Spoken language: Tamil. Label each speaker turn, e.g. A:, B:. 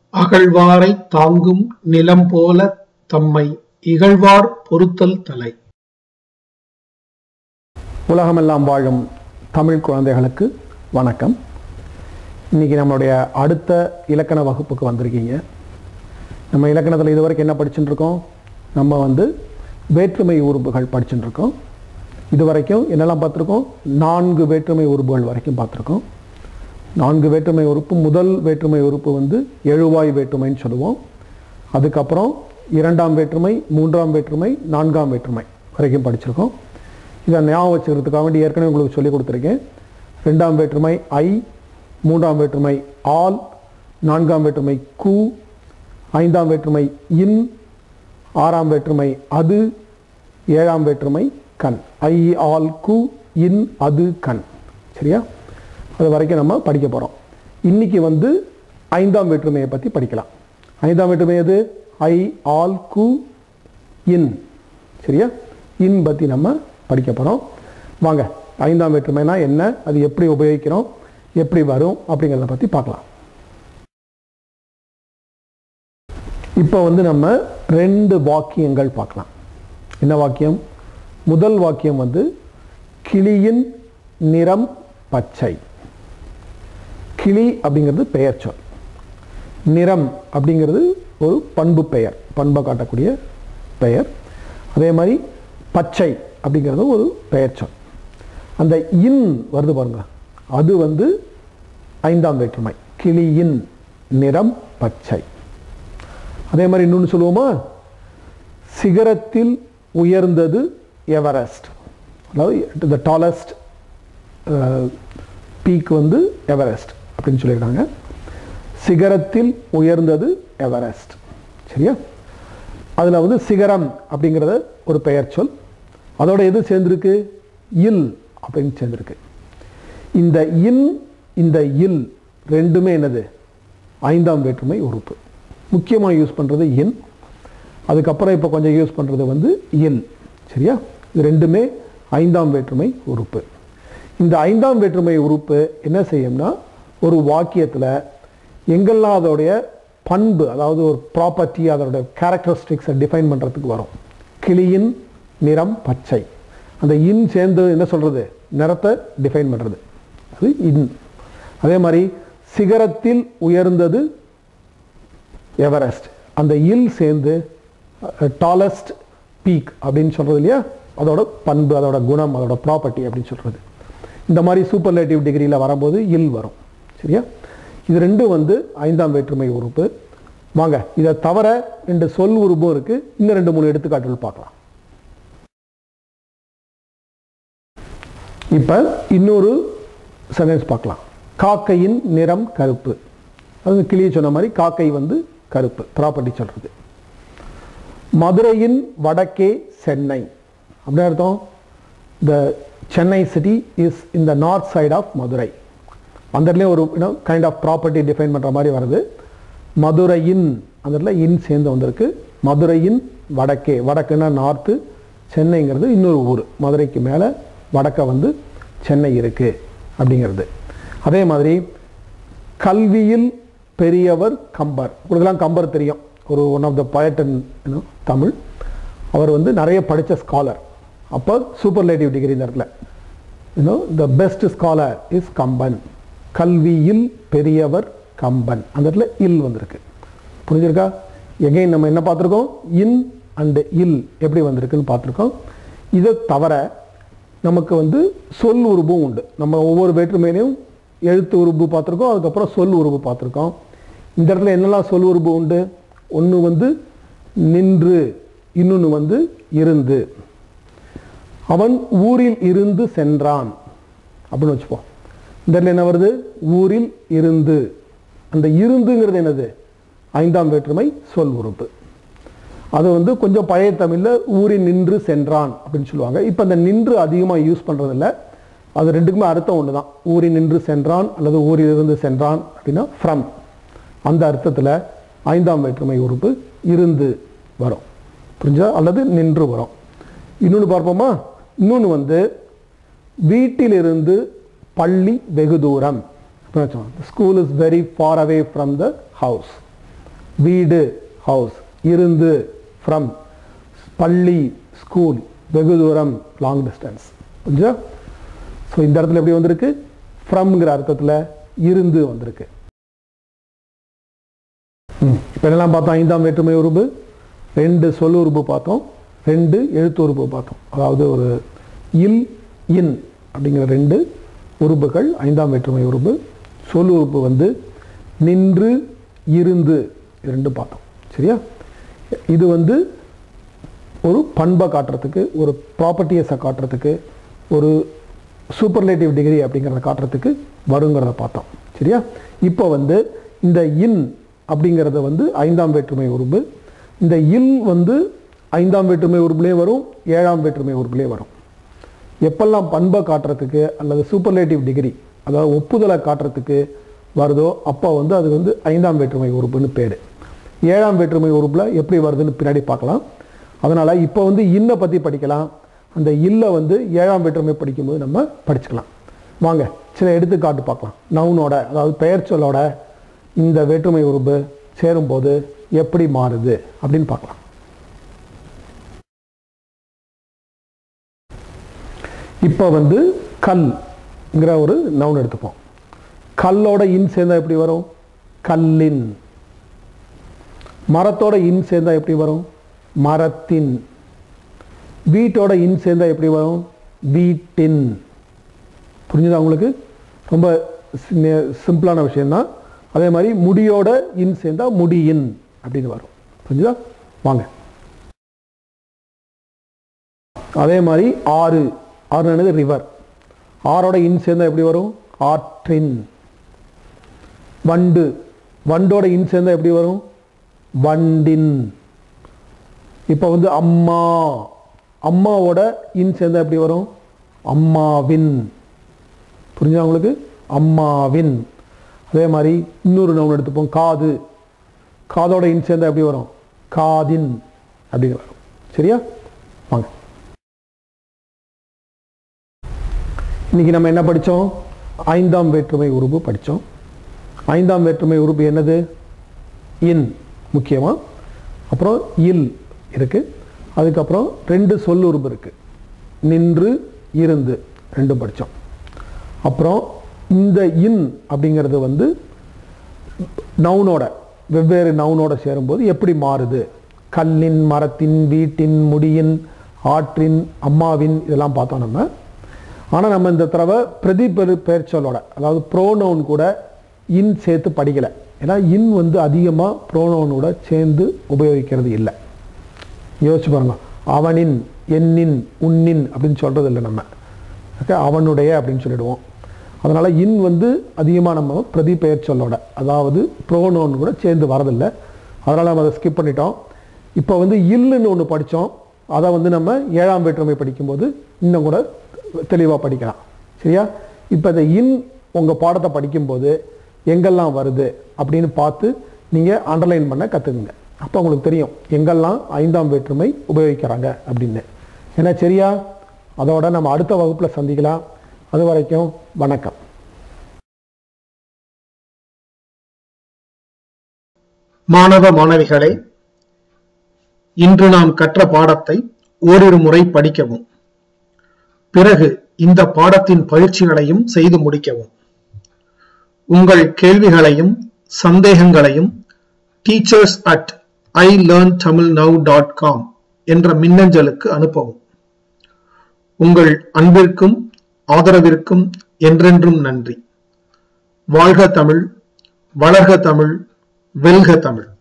A: அகழ்வாரைத் தாங்கும் நிலம்போலத் தம்மை இகழ்வார் பொறுத்தல் தலை
B: உலகமெல்லாம் வாழும் தமிழ் குழந்தைகளுக்கு வணக்கம் இன்னைக்கு நம்மளுடைய அடுத்த இலக்கண வகுப்புக்கு வந்திருக்கீங்க நம்ம இலக்கணத்தில் இதுவரைக்கும் என்ன படிச்சுட்டு இருக்கோம் நம்ம வந்து வேற்றுமை உறுப்புகள் படிச்சுட்டு இருக்கோம் இது வரைக்கும் என்னெல்லாம் பார்த்துருக்கோம் நான்கு வேற்றுமை உறுப்புகள் வரைக்கும் பார்த்துருக்கோம் நான்கு வேற்றுமை உறுப்பு முதல் வேற்றுமை உறுப்பு வந்து எழுவாய் வேற்றுமைன்னு சொல்லுவோம் அதுக்கப்புறம் இரண்டாம் வேற்றுமை மூன்றாம் வேற்றுமை நான்காம் வேற்றுமை வரைக்கும் படிச்சிருக்கோம் இதை ஞாபகம் வச்சுக்கிறதுக்காக வேண்டி ஏற்கனவே உங்களுக்கு சொல்லி கொடுத்துருக்கேன் ரெண்டாம் வேற்றுமை ஐ மூன்றாம் வேற்றுமை ஆல் நான்காம் வேற்றுமை கு ஐந்தாம் வேற்றுமை இன் ஆறாம் வேற்றுமை அது ஏழாம் வேற்றுமை கண் ஐ ஆல் கு இன் அது கண் சரியா அது வரைக்கும் நம்ம படிக்க போகிறோம் இன்னைக்கு வந்து ஐந்தாம் வேற்றுமையை பற்றி படிக்கலாம் ஐந்தாம் வேற்றுமை எது ஐ ஆல் கு இன் சரியா இன் பற்றி நம்ம படிக்க போகிறோம் வாங்க ஐந்தாம் வேற்றுமைனா என்ன அது எப்படி உபயோகிக்கிறோம் எப்படி வரும் அப்படிங்கிறத பற்றி பார்க்கலாம் இப்போ வந்து நம்ம ரெண்டு வாக்கியங்கள் பார்க்கலாம் என்ன வாக்கியம் முதல் வாக்கியம் வந்து கிளியின் நிறம் பச்சை கிளி அப்படிங்கிறது பெயர் சொல் நிறம் அப்படிங்கிறது ஒரு பண்பு பெயர் பண்பை காட்டக்கூடிய பெயர் அதே மாதிரி பச்சை அப்படிங்கிறது ஒரு பெயர் சொல் அந்த இன் வருது பாருங்க அது வந்து ஐந்தாம் வேற்றுமை கிளியின் நிறம் பச்சை அதே மாதிரி இன்னொன்று சொல்லுவோமா சிகரத்தில் உயர்ந்தது எவரெஸ்ட் அதாவது த டாலஸ்ட் பீக் வந்து எவரெஸ்ட் அப்படின்னு சொல்லியிருக்காங்க சிகரத்தில் உயர்ந்தது எவரெஸ்ட் சரியா அதில் வந்து சிகரம் அப்படிங்கிறத ஒரு பெயர் சொல் அதோட எது சேர்ந்திருக்கு இல் அப்படின்னு சேர்ந்திருக்கு இந்த இன் இந்த இல் ரெண்டுமே என்னது ஐந்தாம் வேற்றுமை உறுப்பு முக்கியமாக யூஸ் பண்ணுறது இன் அதுக்கப்புறம் இப்போ கொஞ்சம் யூஸ் பண்ணுறது வந்து இல் சரியா இது ரெண்டுமே ஐந்தாம் வேற்றுமை உறுப்பு இந்த ஐந்தாம் வேற்றுமை உறுப்பு என்ன செய்யும்னா ஒரு வாக்கியத்தில் எங்கெல்லாம் அதோடைய பண்பு அதாவது ஒரு ப்ராப்பர்ட்டி அதோட கேரக்டரிஸ்டிக்ஸை டிஃபைன் பண்ணுறதுக்கு வரும் கிளியின் நிறம் பச்சை அந்த இன் சேர்ந்து என்ன சொல்கிறது நிறத்தை டிஃபைன் பண்ணுறது அது இன் அதே மாதிரி சிகரத்தில் உயர்ந்தது எவரெஸ்ட் அந்த இல் சேர்ந்து டாலஸ்ட் பீக் அப்படின்னு சொல்கிறது இல்லையா அதோட பண்பு அதோட குணம் அதோட ப்ராப்பர்ட்டி அப்படின்னு சொல்கிறது இந்த மாதிரி சூப்பர்லேட்டிவ் டிகிரியில் வரும்போது இல் வரும் சரியா இது ரெண்டும் வந்து ஐந்தாம் வேற்றுமை உறுப்பு வாங்க இதை தவிர ரெண்டு சொல் உறுப்பும் இருக்கு இன்னும் ரெண்டு மூணு எடுத்துக்காட்டுகள் பார்க்கலாம் இப்போ இன்னொரு சென்டென்ஸ் பார்க்கலாம் காக்கையின் நிறம் கருப்பு அது கிளியை சொன்ன மாதிரி காக்கை வந்து கருப்பு ப்ராப்பர்ட்டி சொல்றது மதுரையின் வடக்கே சென்னை அப்படின்னு அர்த்தம் the Chennai city is in the north side of Madurai அந்த இடத்துல ஒரு கைண்ட் ஆஃப் ப்ராப்பர்ட்டி டிஃபைன் பண்ணுற மாதிரி வருது மதுரையின் அந்த இடத்துல இன் சேர்ந்து வந்திருக்கு மதுரையின் வடக்கே வடக்குன்னா நார்த்து சென்னைங்கிறது இன்னொரு ஊர் மதுரைக்கு மேலே வடக்க வந்து சென்னை இருக்குது அப்படிங்கிறது அதே மாதிரி கல்வியில் பெரியவர் கம்பர் உங்களுக்கெல்லாம் கம்பர் தெரியும் ஒரு one of the poet Tamil அவர் வந்து நிறைய படித்த ஸ்காலர் அப்போ சூப்பர்லேட்டிவ் டிகிரி இந்த இடத்துல you know the best scholar is Kamban கல்வியில் பெரியவர் கம்பன் அந்த இடத்துல இல் வந்திருக்கு புரிஞ்சிருக்கா எகைன் நம்ம என்ன பார்த்துருக்கோம் இன் அண்டு இல் எப்படி வந்திருக்குன்னு பார்த்துருக்கோம் இதை தவிர நமக்கு வந்து சொல் உருபும் உண்டு நம்ம ஒவ்வொரு வேற்றுமையிலையும் எழுத்து உருபு பார்த்துருக்கோம் அதுக்கப்புறம் சொல் உருபு பார்த்துருக்கோம் இந்த இடத்துல என்னெல்லாம் சொல் உருபு உண்டு ஒன்று வந்து நின்று இன்னொன்று வந்து இருந்து அவன் ஊரில் இருந்து சென்றான் அப்படின்னு வச்சுப்போம் இந்த இடத்துல என்ன வருது ஊரில் இருந்து அந்த இருந்துங்கிறது என்னது ஐந்தாம் வேற்றுமை சொல் உறுப்பு அது வந்து கொஞ்சம் பழைய தமிழில் ஊரில் நின்று சென்றான் அப்படின்னு சொல்லுவாங்க இப்போ அந்த நின்று அதிகமாக யூஸ் பண்ணுறதில்ல அது ரெண்டுக்குமே அர்த்தம் ஒன்று தான் ஊரில் நின்று சென்றான் அல்லது ஊரில் இருந்து சென்றான் அப்படின்னா ஃப்ரம் அந்த அர்த்தத்தில் ஐந்தாம் வேற்றுமை உறுப்பு இருந்து வரும் புரிஞ்சா அல்லது நின்று வரும் இன்னொன்று பார்ப்போமா இன்னொன்று வந்து வீட்டிலிருந்து பள்ளி வெகு தூரம் school is very far away from the house வீடு ஹவுஸ் இருந்து ஃப்ரம் பள்ளி ஸ்கூல் வெகு தூரம் லாங் டிஸ்டன்ஸ் புரிஞ்சா ஸோ இந்த இடத்துல எப்படி வந்திருக்கு ஃப்ரம்ங்கிற அர்த்தத்தில் இருந்து வந்திருக்கு இப்போ என்னெல்லாம் பார்த்தோம் ஐந்தாம் வேற்றுமை உறுப்பு ரெண்டு சொல் உறுப்பு பார்த்தோம் ரெண்டு எழுத்து உறுப்பு பார்த்தோம் அதாவது ஒரு இல் இன் அப்படிங்கிற ரெண்டு உறுப்புகள் ஐந்தாம் வேற்றுமை உறுப்பு சொல் உறுப்பு வந்து நின்று இருந்து இது ரெண்டும் பார்த்தோம் சரியா இது வந்து ஒரு பண்பை காட்டுறதுக்கு ஒரு ப்ராப்பர்ட்டியஸை காட்டுறதுக்கு ஒரு சூப்பர்லேட்டிவ் டிகிரி அப்படிங்கிறத காட்டுறதுக்கு வருங்கிறத பார்த்தோம் சரியா இப்போ வந்து இந்த இன் அப்படிங்கிறத வந்து ஐந்தாம் வேற்றுமை உறுப்பு இந்த இல் வந்து ஐந்தாம் வேற்றுமை உறுப்புலேயே வரும் ஏழாம் வேற்றுமை உறுப்புலேயே வரும் எப்பெல்லாம் பண்பை காட்டுறதுக்கு அல்லது சூப்பர்லேட்டிவ் டிகிரி அதாவது ஒப்புதலை காட்டுறதுக்கு வருதோ அப்போ வந்து அது வந்து ஐந்தாம் வேற்றுமை உறுப்புன்னு பேர் ஏழாம் வேற்றுமை உறுப்பில் எப்படி வருதுன்னு பின்னாடி பார்க்கலாம் அதனால் இப்போ வந்து இன்னை பற்றி படிக்கலாம் அந்த இல்லை வந்து ஏழாம் வேற்றுமை படிக்கும்போது நம்ம படிச்சுக்கலாம் வாங்க சில எடுத்துக்காட்டு பார்க்கலாம் நவுனோட அதாவது பெயர் சொல்லோட இந்த வேற்றுமை உறுப்பு சேரும்போது எப்படி மாறுது அப்படின்னு பார்க்கலாம் இப்போ வந்து கல்ங்கிற ஒரு நவுன் எடுத்துப்போம் கல்லோட இன் சேர்ந்தா எப்படி வரும் கல்லின் மரத்தோட இன் சேர்ந்தா எப்படி வரும் மரத்தின் வீட்டோட இன் சேர்ந்தா எப்படி வரும் வீட்டின் புரிஞ்சுதா உங்களுக்கு ரொம்ப சிம்பிளான விஷயம்தான் அதே மாதிரி முடியோட இன் சேர்ந்தா முடியின் அப்படின்னு வரும் புரிஞ்சுதா வாங்க அதே மாதிரி ஆறு ஆறு என்னது ரிவர் ஆறோட இன் சேர்ந்தா எப்படி வரும் ஆற்றின் வண்டு வண்டோட இன் சேர்ந்தா எப்படி வரும் வண்டின் இப்போ வந்து அம்மா அம்மாவோட இன் சேர்ந்தா எப்படி வரும் அம்மாவின் புரிஞ்சா உங்களுக்கு அம்மாவின் அதே மாதிரி இன்னொரு நவுன் எடுத்துப்போம் காது காதோட இன் சேர்ந்தா எப்படி வரும் காதின் அப்படிங்கிற வரும் சரியா வாங்க இன்னைக்கு நம்ம என்ன படித்தோம் ஐந்தாம் வேற்றுமை உறுப்பு படித்தோம் ஐந்தாம் வேற்றுமை உறுப்பு என்னது இன் முக்கியமாக அப்புறம் இல் இருக்கு அதுக்கப்புறம் ரெண்டு சொல் உறுப்பு இருக்கு நின்று இருந்து ரெண்டும் படித்தோம் அப்புறம் இந்த இன் அப்படிங்கிறது வந்து நவுனோட வெவ்வேறு நவுனோட சேரும்போது எப்படி மாறுது கல்லின் மரத்தின் வீட்டின் முடியின் ஆற்றின் அம்மாவின் இதெல்லாம் பார்த்தோம் நம்ம ஆனால் நம்ம இந்த தடவை பிரதி பெரு பெயர்ச்சொல்லோட அதாவது ப்ரோனவுன் கூட இன் சேர்த்து படிக்கலை ஏன்னா இன் வந்து அதிகமாக ப்ரோனவுனோட சேர்ந்து உபயோகிக்கிறது இல்லை யோசிச்சு பாருங்க அவனின் என்னின் உன்னின் அப்படின்னு சொல்கிறது இல்லை நம்ம ஓகே அவனுடைய அப்படின்னு சொல்லிடுவோம் அதனால் இன் வந்து அதிகமாக நம்ம பிரதி பெயர் சொல்லோட அதாவது ப்ரோனோன் கூட சேர்ந்து வரதில்லை அதனால் நம்ம அதை ஸ்கிப் பண்ணிட்டோம் இப்போ வந்து இல்லுன்னு ஒன்று படித்தோம் அதை வந்து நம்ம ஏழாம் வேற்றுமை படிக்கும்போது இன்னும் கூட தெளிவாக படிக்கலாம் சரியா இப்போ இந்த இன் உங்கள் பாடத்தை படிக்கும்போது எங்கெல்லாம் வருது அப்படின்னு பார்த்து நீங்கள் அண்டர்லைன் பண்ண கற்றுக்குங்க அப்போ உங்களுக்கு தெரியும் எங்கெல்லாம் ஐந்தாம் வேற்றுமை உபயோகிக்கிறாங்க அப்படின்னு ஏன்னா சரியா அதோட நம்ம அடுத்த வகுப்பில் சந்திக்கலாம் அது வரைக்கும் வணக்கம்
A: மாணவ மாணவிகளே இன்று நாம் கற்ற பாடத்தை ஓரிரு முறை படிக்கவும் பிறகு இந்த பாடத்தின் பயிற்சிகளையும் செய்து முடிக்கவும் உங்கள் கேள்விகளையும் சந்தேகங்களையும் teachers at I learn Tamil now dot com என்ற மின்னஞ்சலுக்கு அனுப்பவும் உங்கள் அன்பிற்கும் ஆதரவிற்கும் என்றென்றும் நன்றி வாழ்க தமிழ் வளர்க தமிழ் வெல்க தமிழ்